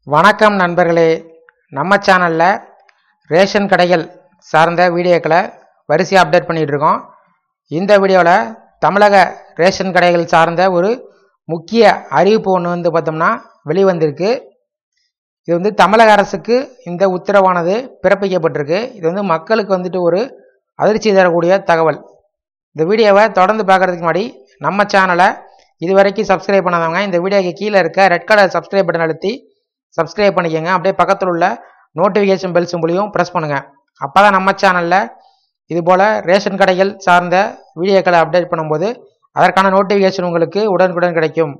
வணக்கம் நண்பர்களே நம்ம சேனலில் ரேஷன் கடைகள் சார்ந்த வீடியோக்களை வரிசையாக அப்டேட் பண்ணிகிட்டு இருக்கோம் இந்த வீடியோவில் தமிழக ரேஷன் கடைகள் சார்ந்த ஒரு முக்கிய அறிவிப்பு ஒன்று வந்து பார்த்தோம்னா வெளிவந்திருக்கு இது வந்து தமிழக அரசுக்கு இந்த உத்தரவானது பிறப்பிக்கப்பட்டிருக்கு இது வந்து மக்களுக்கு வந்துட்டு ஒரு அதிர்ச்சி தரக்கூடிய தகவல் இந்த வீடியோவை தொடர்ந்து பார்க்குறதுக்கு முன்னாடி நம்ம சேனலை இது வரைக்கும் சப்ஸ்கிரைப் பண்ணாதவங்க இந்த வீடியோக்கு கீழே இருக்க ரெட் கலர் சப்ஸ்கிரைப் பட்டன் அழுத்தி சப்ஸ்கிரைப் பண்ணிக்கோங்க அப்படியே பக்கத்தில் உள்ள நோட்டிஃபிகேஷன் பெல் சிம்பிளையும் ப்ரெஸ் பண்ணுங்கள் அப்போ தான் நம்ம சேனலில் இது போல் ரேஷன் கடைகள் சார்ந்த வீடியோக்களை அப்டேட் பண்ணும்போது அதற்கான நோட்டிஃபிகேஷன் உங்களுக்கு உடனுக்குடன் கிடைக்கும்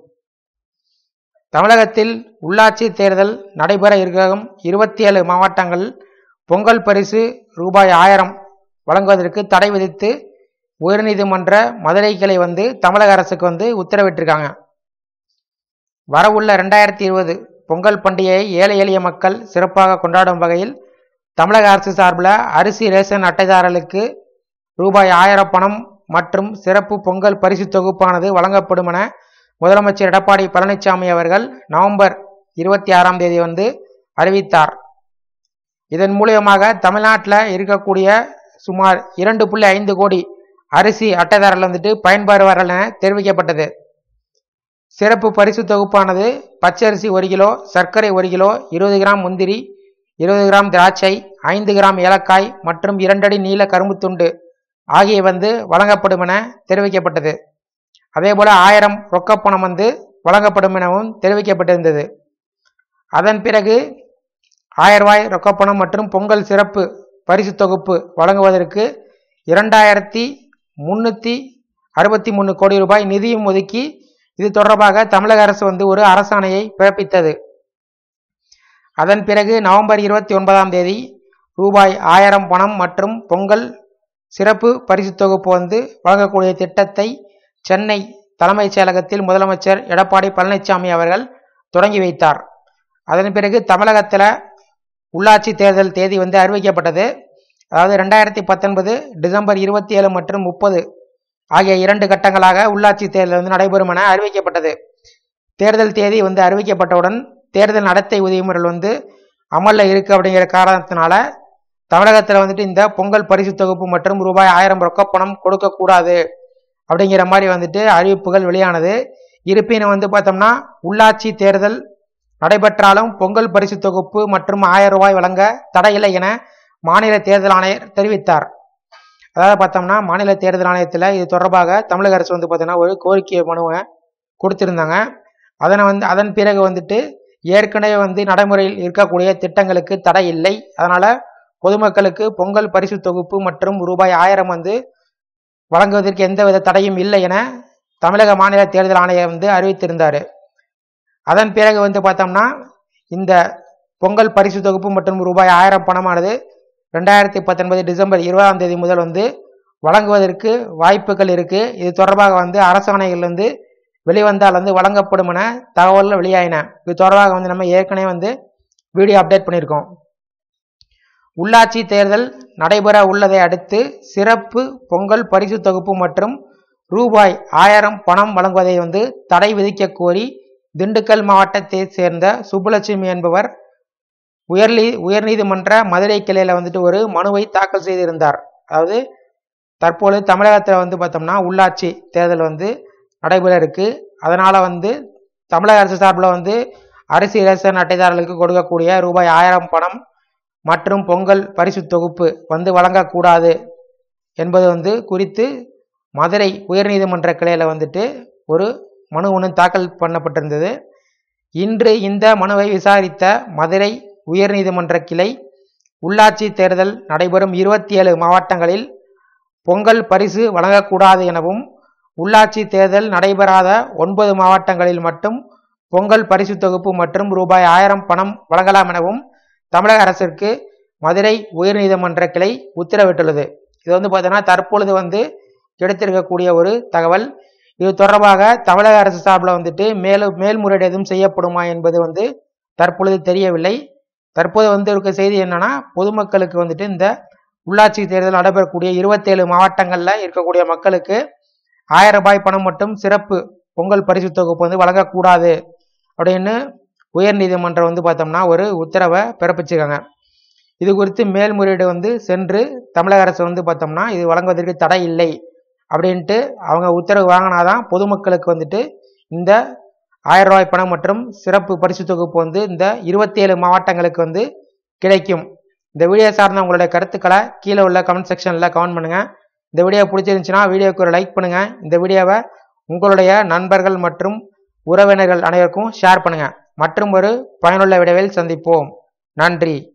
தமிழகத்தில் உள்ளாட்சி தேர்தல் நடைபெற இருக்கும் இருபத்தி ஏழு மாவட்டங்கள் பொங்கல் பரிசு ரூபாய் ஆயிரம் வழங்குவதற்கு தடை விதித்து உயர்நீதிமன்ற மதுரை கிளை வந்து தமிழக அரசுக்கு வந்து உத்தரவிட்டிருக்காங்க வரவுள்ள ரெண்டாயிரத்தி இருபது பொங்கல் பண்டிகையை ஏழை எளிய மக்கள் சிறப்பாக கொண்டாடும் வகையில் தமிழக அரசு சார்பில் அரிசி ரேஷன் அட்டைதாரர்களுக்கு ரூபாய் ஆயிரம் பணம் மற்றும் சிறப்பு பொங்கல் பரிசு தொகுப்பானது வழங்கப்படும் என முதலமைச்சர் எடப்பாடி பழனிசாமி அவர்கள் நவம்பர் இருபத்தி ஆறாம் தேதி வந்து அறிவித்தார் இதன் மூலியமாக தமிழ்நாட்டில் இருக்கக்கூடிய சுமார் இரண்டு புள்ளி ஐந்து கோடி அரிசி அட்டைதாரர்கள் வந்துட்டு பயன்பெறுவார்கள் என தெரிவிக்கப்பட்டது சிறப்பு பரிசு தொகுப்பானது பச்சரிசி ஒரு கிலோ சர்க்கரை ஒரு கிலோ இருபது கிராம் முந்திரி இருபது கிராம் திராட்சை ஐந்து கிராம் ஏலக்காய் மற்றும் இரண்டடி நீல கரும்புத்துண்டு ஆகிய வந்து வழங்கப்படும் என தெரிவிக்கப்பட்டது அதேபோல ஆயிரம் ரொக்கப்பணம் வந்து வழங்கப்படும் எனவும் தெரிவிக்கப்பட்டிருந்தது அதன் பிறகு ஆயிரம் ரூபாய் ரொக்கப்பணம் மற்றும் பொங்கல் சிறப்பு பரிசு தொகுப்பு வழங்குவதற்கு இரண்டாயிரத்தி முன்னூற்றி அறுபத்தி மூணு கோடி ரூபாய் நிதியும் ஒதுக்கி இது தொடர்பாக தமிழக அரசு வந்து ஒரு அரசாணையை பிறப்பித்தது அதன் பிறகு நவம்பர் இருபத்தி ஒன்பதாம் தேதி ரூபாய் ஆயிரம் பணம் மற்றும் பொங்கல் சிறப்பு பரிசு தொகுப்பு வந்து வழங்கக்கூடிய திட்டத்தை சென்னை தலைமைச் செயலகத்தில் முதலமைச்சர் எடப்பாடி பழனிசாமி அவர்கள் தொடங்கி வைத்தார் அதன் பிறகு தமிழகத்தில் உள்ளாட்சி தேர்தல் தேதி வந்து அறிவிக்கப்பட்டது அதாவது ரெண்டாயிரத்தி பத்தொன்பது டிசம்பர் இருபத்தி ஏழு மற்றும் முப்பது ஆகிய இரண்டு கட்டங்களாக உள்ளாட்சி தேர்தல் வந்து நடைபெறும் என அறிவிக்கப்பட்டது தேர்தல் தேதி வந்து அறிவிக்கப்பட்டவுடன் தேர்தல் நடத்தை விதிமுறைகள் வந்து அமலில் இருக்கு அப்படிங்கிற காரணத்தினால தமிழகத்தில் வந்துட்டு இந்த பொங்கல் பரிசு தொகுப்பு மற்றும் ரூபாய் ஆயிரம் ரொக்கப்பணம் கொடுக்கக்கூடாது அப்படிங்கிற மாதிரி வந்துட்டு அறிவிப்புகள் வெளியானது இருப்பினும் வந்து பார்த்தோம்னா உள்ளாட்சி தேர்தல் நடைபெற்றாலும் பொங்கல் பரிசு தொகுப்பு மற்றும் ஆயிரம் ரூபாய் வழங்க தடையில்லை என மாநில தேர்தல் ஆணையர் தெரிவித்தார் அதாவது பார்த்தோம்னா மாநில தேர்தல் ஆணையத்தில் இது தொடர்பாக தமிழக அரசு வந்து பார்த்தீங்கன்னா ஒரு கோரிக்கை மனுவை கொடுத்திருந்தாங்க அதனை வந்து அதன் பிறகு வந்துட்டு ஏற்கனவே வந்து நடைமுறையில் இருக்கக்கூடிய திட்டங்களுக்கு தடை இல்லை அதனால பொதுமக்களுக்கு பொங்கல் பரிசு தொகுப்பு மற்றும் ரூபாய் ஆயிரம் வந்து வழங்குவதற்கு எந்தவித தடையும் இல்லை என தமிழக மாநில தேர்தல் ஆணையர் வந்து அறிவித்திருந்தார் அதன் பிறகு வந்து பார்த்தோம்னா இந்த பொங்கல் பரிசு தொகுப்பு மற்றும் ரூபாய் ஆயிரம் பணமானது ரெண்டாயிரத்தி பத்தொன்பது டிசம்பர் இருபதாம் தேதி முதல் வந்து வழங்குவதற்கு வாய்ப்புகள் இருக்கு இது தொடர்பாக வந்து அரசாணைகள் வந்து வெளிவந்தால் வந்து வழங்கப்படும் என தகவல்கள் வெளியாயின இது தொடர்பாக வந்து நம்ம ஏற்கனவே வந்து வீடியோ அப்டேட் பண்ணியிருக்கோம் உள்ளாட்சி தேர்தல் நடைபெற உள்ளதை அடுத்து சிறப்பு பொங்கல் பரிசு தொகுப்பு மற்றும் ரூபாய் ஆயிரம் பணம் வழங்குவதை வந்து தடை விதிக்க கோரி திண்டுக்கல் மாவட்டத்தை சேர்ந்த சுப்புலட்சுமி என்பவர் உயர்நீ உயர்நீதிமன்ற மதுரை கிளையில் வந்துட்டு ஒரு மனுவை தாக்கல் செய்திருந்தார் அதாவது தற்பொழுது தமிழகத்தில் வந்து பார்த்தோம்னா உள்ளாட்சி தேர்தல் வந்து நடைபெற இருக்கு அதனால் வந்து தமிழக அரசு சார்பில் வந்து அரிசி ரேஷன் அட்டைதாரர்களுக்கு கொடுக்கக்கூடிய ரூபாய் ஆயிரம் பணம் மற்றும் பொங்கல் பரிசு தொகுப்பு வந்து வழங்கக்கூடாது என்பது வந்து குறித்து மதுரை உயர்நீதிமன்ற கிளையில் வந்துட்டு ஒரு மனு ஒன்று தாக்கல் பண்ணப்பட்டிருந்தது இன்று இந்த மனுவை விசாரித்த மதுரை உயர்நீதிமன்ற கிளை உள்ளாட்சி தேர்தல் நடைபெறும் இருபத்தி ஏழு மாவட்டங்களில் பொங்கல் பரிசு வழங்கக்கூடாது எனவும் உள்ளாட்சி தேர்தல் நடைபெறாத ஒன்பது மாவட்டங்களில் மட்டும் பொங்கல் பரிசு தொகுப்பு மற்றும் ரூபாய் ஆயிரம் பணம் வழங்கலாம் எனவும் தமிழக அரசிற்கு மதுரை உயர்நீதிமன்ற கிளை உத்தரவிட்டுள்ளது இது வந்து பார்த்தீங்கன்னா தற்பொழுது வந்து கிடைத்திருக்கக்கூடிய ஒரு தகவல் இது தொடர்பாக தமிழக அரசு சார்பில் வந்துட்டு மேலும் மேல்முறையீடு எதுவும் செய்யப்படுமா என்பது வந்து தற்பொழுது தெரியவில்லை தற்போது வந்து இருக்க செய்தி என்னன்னா பொதுமக்களுக்கு வந்துட்டு இந்த உள்ளாட்சி தேர்தல் நடைபெறக்கூடிய இருபத்தேழு மாவட்டங்களில் இருக்கக்கூடிய மக்களுக்கு ஆயிரம் ரூபாய் பணம் மட்டும் சிறப்பு பொங்கல் பரிசு தொகுப்பு வந்து வழங்கக்கூடாது அப்படின்னு உயர்நீதிமன்றம் வந்து பார்த்தோம்னா ஒரு உத்தரவை பிறப்பிச்சிருக்காங்க இது குறித்து மேல்முறையீடு வந்து சென்று தமிழக அரசு வந்து பார்த்தோம்னா இது வழங்குவதற்கு தடை இல்லை அப்படின்ட்டு அவங்க உத்தரவு வாங்கினாதான் பொதுமக்களுக்கு வந்துட்டு இந்த ஆயிரம் ரூபாய் பணம் மற்றும் சிறப்பு பரிசு தொகுப்பு வந்து இந்த இருபத்தி ஏழு மாவட்டங்களுக்கு வந்து கிடைக்கும் இந்த வீடியோ சார்ந்த உங்களுடைய கருத்துக்களை கீழே உள்ள கமெண்ட் செக்ஷனில் கமெண்ட் பண்ணுங்கள் இந்த வீடியோ பிடிச்சிருந்துச்சுன்னா வீடியோக்கு ஒரு லைக் பண்ணுங்கள் இந்த வீடியோவை உங்களுடைய நண்பர்கள் மற்றும் உறவினர்கள் அனைவருக்கும் ஷேர் பண்ணுங்கள் மற்றும் ஒரு பயனுள்ள விடைவில் சந்திப்போம் நன்றி